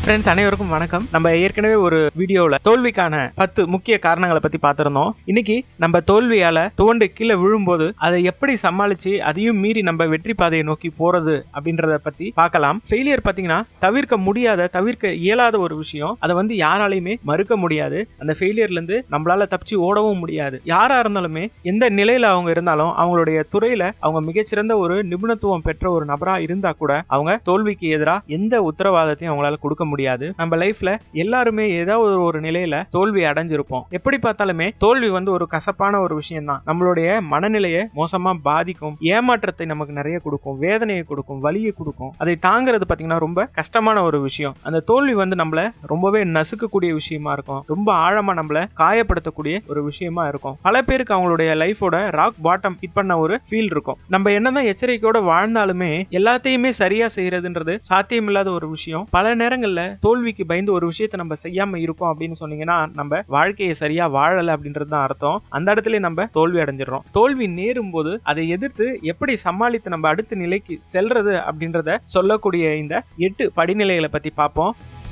friends அனைவருக்கும் வணக்கம் நம்ம ஏற்கனவே ஒரு வீடியோவில் தோல்விக்கான பத்து முக்கிய காரணங்களை பத்தி பார்த்திருந்தோம் இன்னைக்கு நம்ம தோல்வியால துவண்டு கீழே விழும்போது அதை எப்படி சமாளிச்சு அதையும் மீறி நம்ம வெற்றி பாதையை நோக்கி போறது அப்படின்றத பத்தி பார்க்கலாம் ஃபெயிலியர் பாத்தீங்கன்னா தவிர்க்க முடியாத தவிர்க்க இயலாத ஒரு விஷயம் அதை வந்து யாராலையுமே மறுக்க முடியாது அந்த ஃபெயிலியர்ல இருந்து நம்மளால தப்பிச்சு ஓடவும் முடியாது யாரா இருந்தாலுமே எந்த நிலையில அவங்க இருந்தாலும் அவங்களுடைய துறையில அவங்க மிகச்சிறந்த ஒரு நிபுணத்துவம் பெற்ற ஒரு நபரா இருந்தா கூட அவங்க தோல்விக்கு எதிராக எந்த உத்தரவாதத்தையும் அவங்களால கொடுக்க முடியாது நம்ம லைஃப்ல எல்லாருமே ஏதாவது ஒரு- ஒரு நிலையில தோல்வி அடைஞ்சிருப்போம் எப்படி பார்த்தாலுமே தோல்வி வந்து ஒரு கசப்பான ஒரு விஷயம் தான் நம்மளுடைய மனநிலையை மோசமா பாதிக்கும் ஏமாற்றத்தை நமக்கு நிறைய கொடுக்கும் வேதனையை கொடுக்கும் வலியை கொடுக்கும் அதை தாங்கிறது பாத்தீங்கன்னா ரொம்ப கஷ்டமான ஒரு விஷயம் அந்த தோல்வி வந்து நம்மள ரொம்பவே நசுக்கக்கூடிய விஷயமா இருக்கும் ரொம்ப ஆழமா நம்மள காயப்படுத்தக்கூடிய ஒரு விஷயமா இருக்கும் பல பேருக்கு அவங்களுடைய லைஃபோட ராக் பாட்டம் ஹிட் பண்ண ஒரு ஃபீல் இருக்கும் நம்ம என்னதான் எச்சரிக்கையோட வாழ்ந்தாலுமே எல்லாத்தையுமே சரியா செய்யறதுன்றது சாத்தியமில்லாத ஒரு விஷயம் பல நேரங்கள்ல தோல்விக்கு பயந்து ஒரு விஷயத்தை நம்ம செய்யாம இருக்கோம் அப்படின்னு சொன்னீங்கன்னா நம்ம வாழ்க்கையை சரியா வாழல அப்படின்றது தான் அர்த்தம் அந்த இடத்துல நம்ம தோல்வி அடைஞ்சிடறோம் தோல்வி நேரும் போது அதை எதிர்த்து எப்படி சமாளித்து நம்ம அடுத்த நிலைக்கு செல்றது அப்படின்றத சொல்லக்கூடிய இந்த எட்டு படிநிலைகளை பத்தி பார்ப்போம்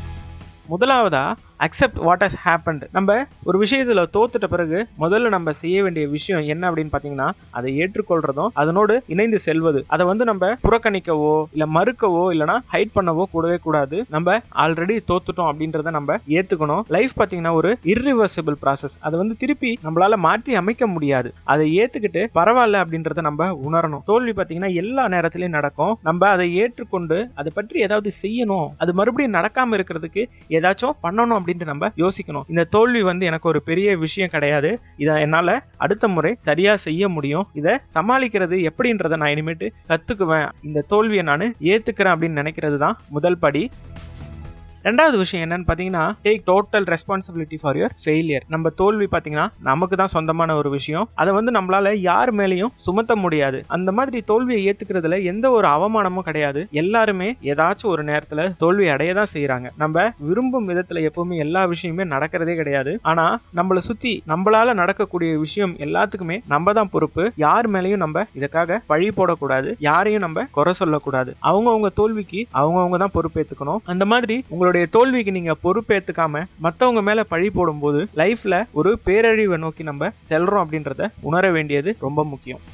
முதலாவதா அக்செப்ட் வாட் ஹஸ் ஹேப்பன்ட் நம்ம ஒரு விஷயத்துல தோத்துட்ட பிறகு முதல்ல நம்ம செய்ய வேண்டிய விஷயம் என்ன அப்படின்னு பாத்தீங்கன்னா அதை ஏற்றுக்கொள்றதும் அதனோடு இணைந்து செல்வது அதை வந்து நம்ம புறக்கணிக்கவோ இல்ல மறுக்கவோ இல்லனா ஹைட் பண்ணவோ கூடவே கூடாது நம்ம ஆல்ரெடி தோத்துட்டோம் அப்படின்றத நம்ம ஏத்துக்கணும் லைஃப் பாத்தீங்கன்னா ஒரு இர்ரிவர்சிபிள் ப்ராசஸ் அதை வந்து திருப்பி நம்மளால மாற்றி அமைக்க முடியாது அதை ஏத்துக்கிட்டு பரவாயில்ல அப்படின்றத நம்ம உணரணும் தோல்வி பாத்தீங்கன்னா எல்லா நேரத்திலயும் நடக்கும் நம்ம அதை ஏற்றுக்கொண்டு அதை பற்றி ஏதாவது செய்யணும் அது மறுபடியும் நடக்காம இருக்கிறதுக்கு ஏதாச்சும் பண்ணணும் அப்படின்ட்டு நம்ம யோசிக்கணும் இந்த தோல்வி வந்து எனக்கு ஒரு பெரிய விஷயம் கிடையாது இதை என்னால அடுத்த முறை சரியா செய்ய முடியும் இதை சமாளிக்கிறது எப்படின்றத நான் இனிமேட்டு கத்துக்குவேன் இந்த தோல்வியை நான் ஏத்துக்கிறேன் அப்படின்னு நினைக்கிறது தான் முதல் படி ரெண்டாவது விஷயம் என்னன்னு பார்த்தீங்கன்னா take total responsibility for your failure நம்ம தோல்வி பார்த்தீங்கன்னா நமக்கு தான் சொந்தமான ஒரு விஷயம் அதை வந்து நம்மளால யார் மேலேயும் சுமத்த முடியாது அந்த மாதிரி தோல்வியை ஏத்துக்கிறதுல எந்த ஒரு அவமானமும் கிடையாது எல்லாருமே ஏதாச்சும் ஒரு நேரத்துல தோல்வி அடைய தான் செய்யறாங்க நம்ம விரும்பும் விதத்துல எப்பவுமே எல்லா விஷயமே நடக்கிறதே கிடையாது ஆனா நம்மளை சுத்தி நம்மளால நடக்கக்கூடிய விஷயம் எல்லாத்துக்குமே நம்ம தான் பொறுப்பு யார் மேலேயும் நம்ம இதுக்காக பழி போடக்கூடாது யாரையும் நம்ம குறை சொல்லக்கூடாது அவங்கவங்க தோல்விக்கு அவங்கவங்க தான் பொறுப்பேத்துக்கணும் அந்த மாதிரி உங்களுடைய தோல்விக்கு நீங்க பொறுப்பேத்துக்காம மத்தவங்க மேல பழி போடும்போது லைஃப்ல ஒரு பேரழிவை நோக்கி நம்ம செல்றோம் அப்படின்றத உணர வேண்டியது ரொம்ப முக்கியம்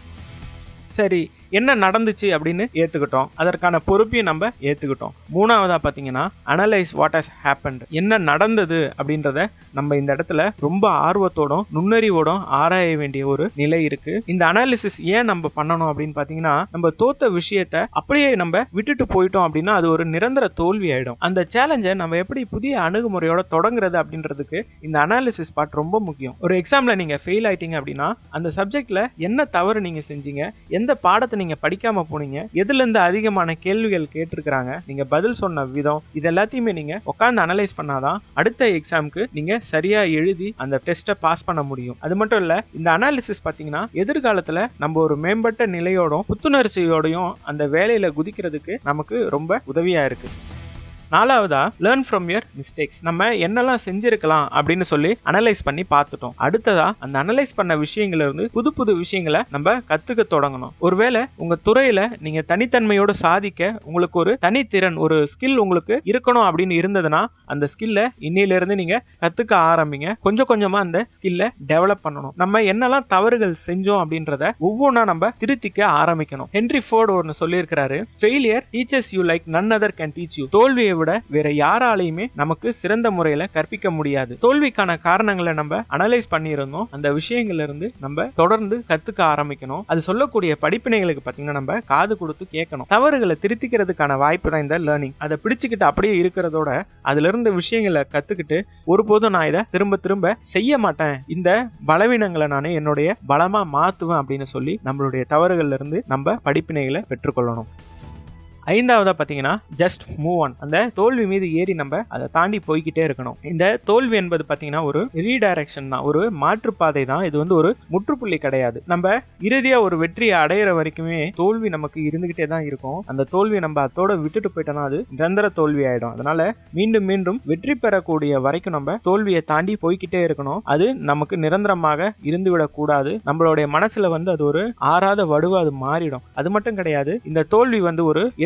சரி என்ன நடந்துச்சு அப்படின்னு ஏத்துக்கிட்டோம் அதற்கான பொறுப்பையும் நம்ம ஏத்துக்கிட்டோம் மூணாவதா பாத்தீங்கன்னா அனலைஸ் வாட் ஹஸ் ஹேப்பன்ட் என்ன நடந்தது அப்படின்றத நம்ம இந்த இடத்துல ரொம்ப ஆர்வத்தோடும் நுண்ணறிவோடும் ஆராய வேண்டிய ஒரு நிலை இருக்கு இந்த அனாலிசிஸ் ஏன் நம்ம பண்ணணும் அப்படின்னு பாத்தீங்கன்னா நம்ம தோத்த விஷயத்த அப்படியே நம்ம விட்டுட்டு போயிட்டோம் அப்படின்னா அது ஒரு நிரந்தர தோல்வி ஆயிடும் அந்த சேலஞ்சை நம்ம எப்படி புதிய அணுகுமுறையோட தொடங்குறது அப்படின்றதுக்கு இந்த அனாலிசிஸ் பார்ட் ரொம்ப முக்கியம் ஒரு எக்ஸாம்ல நீங்க ஃபெயில் ஆயிட்டீங்க அப்படின்னா அந்த சப்ஜெக்ட்ல என்ன தவறு நீங்க செஞ்சீங்க எந்த பாடத்தை நீங்க படிக்காம போனீங்க எதுல இருந்து அதிகமான கேள்விகள் கேட்டிருக்கிறாங்க நீங்க பதில் சொன்ன விதம் இது எல்லாத்தையுமே நீங்க உட்காந்து அனலைஸ் பண்ணாதான் அடுத்த எக்ஸாம்க்கு நீங்க சரியா எழுதி அந்த டெஸ்ட்டை பாஸ் பண்ண முடியும் அது மட்டும் இல்ல இந்த அனாலிசிஸ் பாத்தீங்கன்னா எதிர்காலத்துல நம்ம ஒரு மேம்பட்ட நிலையோடும் புத்துணர்ச்சியோடையும் அந்த வேலையில குதிக்கிறதுக்கு நமக்கு ரொம்ப உதவியா இருக்கு நாலாவதா லேர்ன் ஃப்ரம் யுவர் மிஸ்டேக்ஸ் நம்ம என்னெல்லாம் செஞ்சிருக்கலாம் அப்படின்னு சொல்லி அனலைஸ் பண்ணி பார்த்துட்டோம் அடுத்ததா அந்த அனலைஸ் பண்ண விஷயங்கள்ல இருந்து புது புது விஷயங்களை நம்ம கத்துக்க தொடங்கணும் ஒருவேளை உங்க துறையில நீங்க தனித்தன்மையோட சாதிக்க உங்களுக்கு ஒரு தனித்திறன் ஒரு ஸ்கில் உங்களுக்கு இருக்கணும் அப்படின்னு இருந்ததுன்னா அந்த ஸ்கில்ல இன்னையில இருந்து நீங்க கத்துக்க ஆரம்பிங்க கொஞ்சம் கொஞ்சமா அந்த ஸ்கில்ல டெவலப் பண்ணணும் நம்ம என்னெல்லாம் தவறுகள் செஞ்சோம் அப்படின்றத ஒவ்வொன்றா நம்ம திருத்திக்க ஆரம்பிக்கணும் ஹென்ரி ஃபோர்டு ஒன்னு சொல்லியிருக்கிறாரு failure teachers you like none other can teach you தோல்வியை விட வேற யாராலையுமே நமக்கு சிறந்த முறையில கற்பிக்க முடியாது தோல்விக்கான காரணங்களை நம்ம அனலைஸ் பண்ணியிருந்தோம் அந்த விஷயங்கள்ல இருந்து நம்ம தொடர்ந்து கத்துக்க ஆரம்பிக்கணும் அது சொல்லக்கூடிய படிப்பினைகளுக்கு பாத்தீங்கன்னா நம்ம காது கொடுத்து கேட்கணும் தவறுகளை திருத்திக்கிறதுக்கான வாய்ப்பு தான் இந்த லேர்னிங் அதை பிடிச்சுக்கிட்டு அப்படியே இருக்கிறதோட அதுல இருந்த விஷயங்களை கத்துக்கிட்டு ஒருபோதும் நான் இதை திரும்ப திரும்ப செய்ய மாட்டேன் இந்த பலவீனங்களை நான் என்னுடைய பலமா மாத்துவேன் அப்படின்னு சொல்லி நம்மளுடைய தவறுகள்ல இருந்து நம்ம படிப்பினைகளை பெற்றுக்கொள்ளணும் ஐந்தாவதா பாத்தீங்கன்னா ஜஸ்ட் மூவ் ஆன் அந்த தோல்வி மீது ஏறி நம்ம அதை தாண்டி போய்கிட்டே இருக்கணும் இந்த தோல்வி என்பது பாத்தீங்கன்னா ஒரு ரீடைரக்ஷன் தான் ஒரு மாற்றுப்பாதை தான் இது வந்து ஒரு முற்றுப்புள்ளி கிடையாது நம்ம இறுதியா ஒரு வெற்றியை அடையிற வரைக்குமே தோல்வி நமக்கு இருந்துகிட்டே தான் இருக்கும் அந்த தோல்வியை நம்ம அதோட விட்டுட்டு போயிட்டோம்னா அது நிரந்தர தோல்வி ஆயிடும் அதனால மீண்டும் மீண்டும் வெற்றி பெறக்கூடிய வரைக்கும் நம்ம தோல்வியை தாண்டி போய்கிட்டே இருக்கணும் அது நமக்கு நிரந்தரமாக இருந்து விடக்கூடாது நம்மளுடைய மனசுல வந்து அது ஒரு ஆறாத வடுவா அது மாறிடும் அது மட்டும் கிடையாது இந்த தோல்வி வந்து ஒரு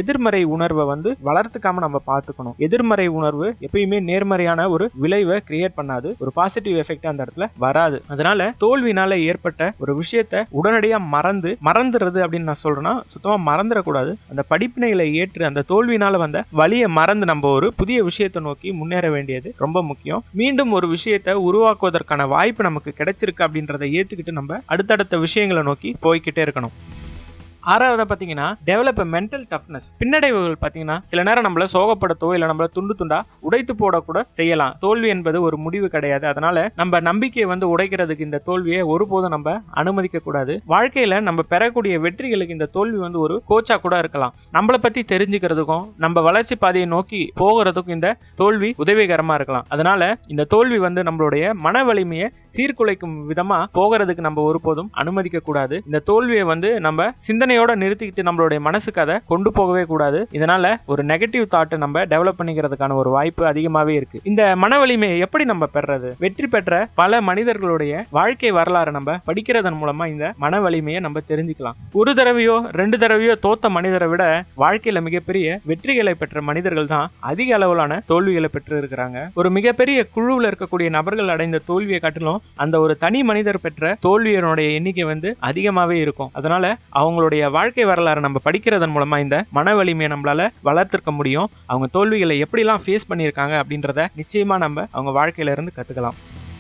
எதிர்மறை உணர்வை வந்து வளர்த்துக்காம நம்ம பார்த்துக்கணும் எதிர்மறை உணர்வு எப்பயுமே நேர்மறையான ஒரு விளைவை கிரியேட் பண்ணாது ஒரு பாசிட்டிவ் எஃபெக்ட் அந்த இடத்துல வராது அதனால தோல்வினால ஏற்பட்ட ஒரு விஷயத்த உடனடியா மறந்து மறந்துடுறது அப்படின்னு நான் சொல்றேன்னா சுத்தமா மறந்துடக்கூடாது அந்த படிப்பினைகளை ஏற்று அந்த தோல்வினால வந்த வழியை மறந்து நம்ம ஒரு புதிய விஷயத்தை நோக்கி முன்னேற வேண்டியது ரொம்ப முக்கியம் மீண்டும் ஒரு விஷயத்தை உருவாக்குவதற்கான வாய்ப்பு நமக்கு கிடைச்சிருக்கு அப்படின்றத ஏத்துக்கிட்டு நம்ம அடுத்தடுத்த விஷயங்களை நோக்கி போய்கிட்டே இருக்கணும் ஆறாவதா பாத்தீங்கன்னா டெவலப் மென்டல் டஃப்னஸ் பின்னடைவுகள் பாத்தீங்கன்னா சில நேரம் நம்மள சோகப்படுத்தவோ இல்ல நம்மள துண்டு துண்டா உடைத்து போட கூட செய்யலாம் தோல்வி என்பது ஒரு முடிவு கிடையாது அதனால நம்ம நம்பிக்கையை வந்து உடைக்கிறதுக்கு இந்த தோல்வியை ஒருபோதும் நம்ம அனுமதிக்க கூடாது வாழ்க்கையில நம்ம பெறக்கூடிய வெற்றிகளுக்கு இந்த தோல்வி வந்து ஒரு கோச்சா கூட இருக்கலாம் நம்மளை பத்தி தெரிஞ்சுக்கிறதுக்கும் நம்ம வளர்ச்சி பாதையை நோக்கி போகிறதுக்கும் இந்த தோல்வி உதவிகரமா இருக்கலாம் அதனால இந்த தோல்வி வந்து நம்மளுடைய மன வலிமையை சீர்குலைக்கும் விதமா போகிறதுக்கு நம்ம ஒருபோதும் அனுமதிக்க கூடாது இந்த தோல்வியை வந்து நம்ம சிந்தனை சிந்தனையோட நிறுத்திக்கிட்டு நம்மளுடைய மனசுக்கு அதை கொண்டு போகவே கூடாது இதனால ஒரு நெகட்டிவ் தாட்டை நம்ம டெவலப் பண்ணிக்கிறதுக்கான ஒரு வாய்ப்பு அதிகமாவே இருக்கு இந்த மன வலிமையை எப்படி நம்ம பெறது வெற்றி பெற்ற பல மனிதர்களுடைய வாழ்க்கை வரலாறு நம்ம படிக்கிறதன் மூலமா இந்த மன வலிமையை நம்ம தெரிஞ்சுக்கலாம் ஒரு தடவையோ ரெண்டு தடவையோ தோத்த மனிதரை விட வாழ்க்கையில மிகப்பெரிய வெற்றிகளை பெற்ற மனிதர்கள் தான் அதிக அளவிலான தோல்விகளை பெற்று இருக்கிறாங்க ஒரு மிகப்பெரிய குழுவில் இருக்கக்கூடிய நபர்கள் அடைந்த தோல்வியை காட்டிலும் அந்த ஒரு தனி மனிதர் பெற்ற தோல்வியினுடைய எண்ணிக்கை வந்து அதிகமாவே இருக்கும் அதனால அவங்களுடைய வாழ்க்கை வரலாறு நம்ம படிக்கிறதன் மூலமா இந்த மன வலிமையை நம்மளால வளர்த்திருக்க முடியும் அவங்க தோல்விகளை எப்படிலாம் ஃபேஸ் பண்ணியிருக்காங்க அப்படின்றத நிச்சயமா நம்ம அவங்க வாழ்க்கையில இருந்து கத்துக்கலாம்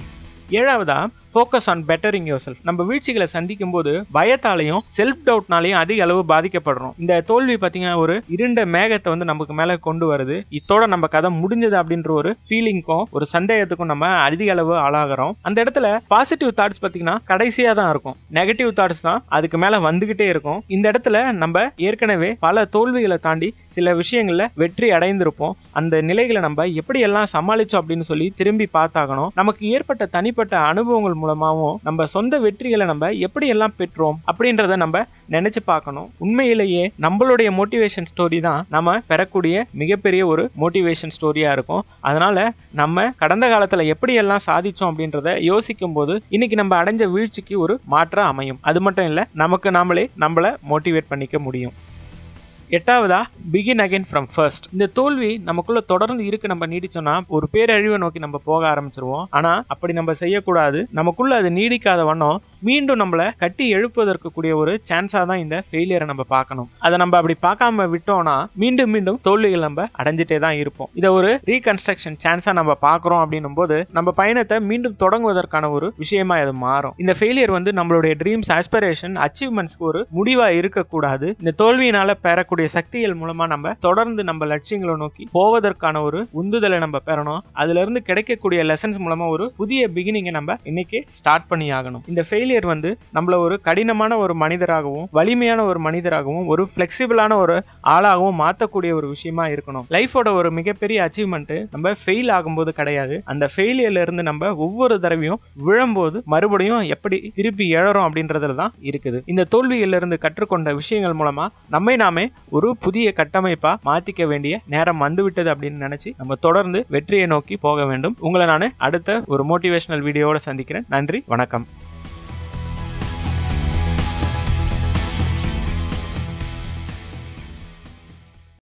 ஏழாவதா focus on bettering yourself நம்ம வீழ்ச்சிகளை சந்திக்கும் போது பயத்தாலையும் செல்ஃப் டவுட்னாலையும் அதிக அளவு பாதிக்கப்படுறோம் இந்த தோல்வி பார்த்தீங்கன்னா ஒரு இருண்ட மேகத்தை வந்து நமக்கு மேலே கொண்டு வருது இத்தோட நம்ம கதை முடிஞ்சது அப்படின்ற ஒரு ஃபீலிங்க்கும் ஒரு சந்தேகத்துக்கும் நம்ம அதிக அளவு ஆளாகிறோம் அந்த இடத்துல பாசிட்டிவ் தாட்ஸ் பார்த்தீங்கன்னா கடைசியாக தான் இருக்கும் நெகட்டிவ் தாட்ஸ் தான் அதுக்கு மேலே வந்துகிட்டே இருக்கும் இந்த இடத்துல நம்ம ஏற்கனவே பல தோல்விகளை தாண்டி சில விஷயங்கள்ல வெற்றி அடைந்திருப்போம் அந்த நிலைகளை நம்ம எப்படியெல்லாம் சமாளிச்சோம் அப்படின்னு சொல்லி திரும்பி பார்த்தாகணும் நமக்கு ஏற்பட்ட தனிப்பட்ட அனுபவங்கள் மூலமாகவும் நம்ம சொந்த வெற்றிகளை நம்ம எப்படி எல்லாம் பெற்றோம் அப்படின்றத நம்ம நினைச்சு பார்க்கணும் உண்மையிலேயே நம்மளுடைய மோட்டிவேஷன் ஸ்டோரி தான் நம்ம பெறக்கூடிய மிகப்பெரிய ஒரு மோட்டிவேஷன் ஸ்டோரியா இருக்கும் அதனால நம்ம கடந்த காலத்துல எப்படி எல்லாம் சாதிச்சோம் அப்படின்றத யோசிக்கும் போது இன்னைக்கு நம்ம அடைஞ்ச வீழ்ச்சிக்கு ஒரு மாற்றம் அமையும் அது மட்டும் இல்ல நமக்கு நாமளே நம்மள மோட்டிவேட் பண்ணிக்க முடியும் எட்டாவதா பிகின் அகைன் ஃப்ரம் ஃபர்ஸ்ட் இந்த தோல்வி நமக்குள்ள தொடர்ந்து இருக்கு நம்ம நீடிச்சோம்னா ஒரு பேரழிவை நோக்கி நம்ம போக ஆரம்பிச்சிருவோம் ஆனா அப்படி நம்ம செய்யக்கூடாது நமக்குள்ள அது நீடிக்காத வண்ணம் மீண்டும் நம்மளை கட்டி எழுப்புவதற்கு கூடிய ஒரு சான்ஸா தான் இந்த ஃபெயிலியரை நம்ம பார்க்கணும் அதை நம்ம அப்படி பார்க்காம விட்டோம்னா மீண்டும் மீண்டும் தோல்விகள் நம்ம அடைஞ்சிட்டே தான் இருப்போம் இதை ஒரு ரீகன்ஸ்ட்ரக்ஷன் சான்ஸா நம்ம பார்க்கறோம் அப்படின்னும் போது நம்ம பயணத்தை மீண்டும் தொடங்குவதற்கான ஒரு விஷயமா இது மாறும் இந்த ஃபெயிலியர் வந்து நம்மளுடைய ட்ரீம்ஸ் ஆஸ்பிரேஷன் அச்சீவ்மெண்ட்ஸ்க்கு ஒரு முடிவா இருக்கக்கூடாது இந்த தோல்வியினால பெறக்கூடிய சக்திகள் மூலமா நம்ம தொடர்ந்து நம்ம லட்சியங்களை நோக்கி போவதற்கான ஒரு உந்துதலை நம்ம பெறணும் அதுல இருந்து கிடைக்கக்கூடிய லெசன்ஸ் மூலமா ஒரு புதிய பிகினிங்கை நம்ம இன்னைக்கு ஸ்டார்ட் பண்ணி ஆகணும் இந்த ஃபெயிலியர் வந்து நம்மள ஒரு கடினமான ஒரு மனிதராகவும் வலிமையான ஒரு மனிதராகவும் ஒரு ஃபிளெக்சிபிளான ஒரு ஆளாகவும் மாற்றக்கூடிய ஒரு விஷயமா இருக்கணும் லைஃபோட ஒரு மிகப்பெரிய அச்சீவ்மெண்ட் நம்ம ஃபெயில் ஆகும்போது கிடையாது அந்த ஃபெயிலியர்ல இருந்து நம்ம ஒவ்வொரு தடவையும் விழும்போது மறுபடியும் எப்படி திருப்பி எழறோம் அப்படின்றதுல தான் இருக்குது இந்த தோல்வியில இருந்து கற்றுக்கொண்ட விஷயங்கள் மூலமா நம்மை நாமே ஒரு புதிய கட்டமைப்பா மாத்திக்க வேண்டிய நேரம் வந்துவிட்டது அப்படின்னு நினைச்சு நம்ம தொடர்ந்து வெற்றியை நோக்கி போக வேண்டும் உங்களை நான் அடுத்த ஒரு மோட்டிவேஷனல் வீடியோவோட சந்திக்கிறேன் நன்றி வணக்கம்